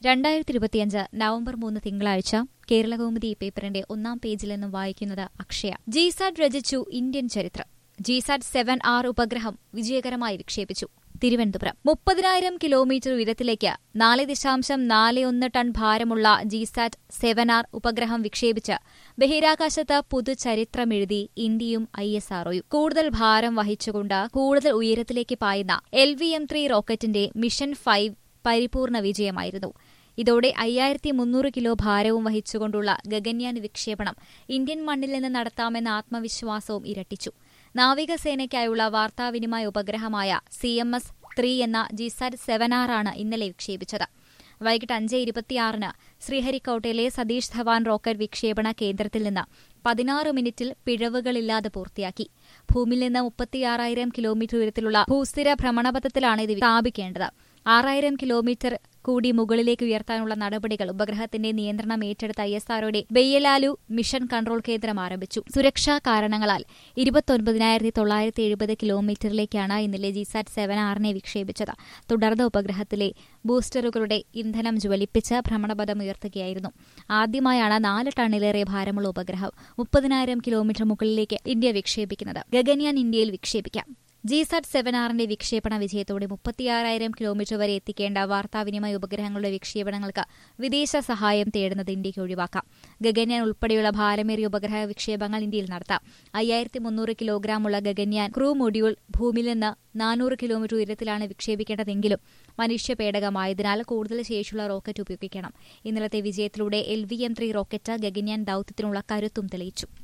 രണ്ടായിരത്തി ഇരുപത്തിയഞ്ച് നവംബർ മൂന്ന് തിങ്കളാഴ്ച കേരളകൗമുദി പേപ്പറിന്റെ ഒന്നാം പേജിൽ നിന്നും വായിക്കുന്നത് അക്ഷയ ജിസാറ്റ് രചിച്ചു ഇന്ത്യൻ ചരിത്രം ജിസാറ്റ് സെവൻ ആർ ഉപഗ്രഹം വിജയകരമായി വിക്ഷേപിച്ചു തിരുവനന്തപുരം മുപ്പതിനായിരം കിലോമീറ്റർ ഉയരത്തിലേക്ക് നാല് ദശാംശം നാല് ഒന്ന് ടൺ ഭാരമുള്ള ജിസാറ്റ് സെവൻ ആർ ഉപഗ്രഹം വിക്ഷേപിച്ച് ബഹിരാകാശത്ത് പുതുചരിത്രമെഴുതി ഇന്ത്യയും ഐ എസ് ആർഒയും കൂടുതൽ ഭാരം വഹിച്ചുകൊണ്ട് കൂടുതൽ ഉയരത്തിലേക്ക് പായുന്ന എൽ വി എം ത്രീ റോക്കറ്റിന്റെ മിഷൻ ഫൈവ് പരിപൂർണ വിജയമായിരുന്നു ഇതോടെ അയ്യായിരത്തി മുന്നൂറ് കിലോ ഭാരവും വഹിച്ചുകൊണ്ടുള്ള ഗഗൻയാൻ വിക്ഷേപണം ഇന്ത്യൻ മണ്ണിൽ നിന്ന് നടത്താമെന്ന ആത്മവിശ്വാസവും ഇരട്ടിച്ചു നാവികസേനയ്ക്കായുള്ള വാർത്താവിനിമയ ഉപഗ്രഹമായ സി എം എസ് ത്രീ എന്ന ജിസാറ്റ് സെവൻ ആറാണ് ഇന്നലെ വിക്ഷേപിച്ചത് വൈകിട്ട് അഞ്ച് ഇരുപത്തിയാറിന് ശ്രീഹരിക്കോട്ടയിലെ സതീഷ് ധവാൻ റോക്കറ്റ് വിക്ഷേപണ കേന്ദ്രത്തിൽ നിന്ന് പതിനാറ് മിനിറ്റിൽ പിഴവുകളില്ലാതെ പൂർത്തിയാക്കി ഭൂമിയിൽ നിന്ന് മുപ്പത്തിയാറായിരം കിലോമീറ്റർ ഉയരത്തിലുള്ള ഭൂസ്ഥിര ഭ്രമണപഥത്തിലാണ് ഇത് സ്ഥാപിക്കേണ്ടത് ആറായിരം കിലോമീറ്റർ കൂടി മുകളിലേക്ക് ഉയർത്താനുള്ള നടപടികൾ ഉപഗ്രഹത്തിന്റെ നിയന്ത്രണം ഏറ്റെടുത്ത ഐ എസ് ആർഒയുടെ ബെയ്യലാലു മിഷൻ കൺട്രോൾ കേന്ദ്രം ആരംഭിച്ചു സുരക്ഷാ കാരണങ്ങളാൽ ഇരുപത്തൊൻപതിനായിരത്തി തൊള്ളായിരത്തി എഴുപത് കിലോമീറ്ററിലേക്കാണ് ഇന്നലെ ജിസാറ്റ് സെവൻ ആറിനെ വിക്ഷേപിച്ചത് തുടർന്ന് ഉപഗ്രഹത്തിലെ ബൂസ്റ്ററുകളുടെ ഇന്ധനം ജ്വലിപ്പിച്ച് ഭ്രമണപഥം ഉയർത്തുകയായിരുന്നു ആദ്യമായാണ് നാല് ടണ്ണിലേറെ ഭാരമുള്ള ഉപഗ്രഹം മുപ്പതിനായിരം കിലോമീറ്റർ മുകളിലേക്ക് ഇന്ത്യ വിക്ഷേപിക്കുന്നത് ഗഗൻയാൻ ഇന്ത്യയിൽ വിക്ഷേപിക്കാം ജിസാറ്റ് സെവൻ ആറിന്റെ വിക്ഷേപണ വിജയത്തോടെ മുപ്പത്തിയാറായിരം കിലോമീറ്റർ വരെ എത്തിക്കേണ്ട വാർത്താവിനിമയ ഉപഗ്രഹങ്ങളുടെ വിക്ഷേപണങ്ങൾക്ക് വിദേശ സഹായം തേടുന്നത് ഇന്ത്യയ്ക്ക് ഒഴിവാക്കാം ഗഗൻയാൻ ഉൾപ്പെടെയുള്ള ഭാരമേറിയ ഉപഗ്രഹ വിക്ഷേപങ്ങൾ ഇന്ത്യയിൽ നടത്താം അയ്യായിരത്തി മുന്നൂറ് കിലോഗ്രാമുള്ള ഗഗൻയാൻ ക്രൂ മൊഡ്യൂൾ ഭൂമിയിൽ നിന്ന് നാനൂറ് കിലോമീറ്റർ ഉയരത്തിലാണ് വിക്ഷേപിക്കേണ്ടതെങ്കിലും മനുഷ്യപേടകമായതിനാൽ കൂടുതൽ ശേഷിയുള്ള റോക്കറ്റ് ഉപയോഗിക്കണം ഇന്നലത്തെ വിജയത്തിലൂടെ L V M three rocket Gaganyaan ദൌത്യത്തിനുള്ള കരുത്തും തെളിയിച്ചു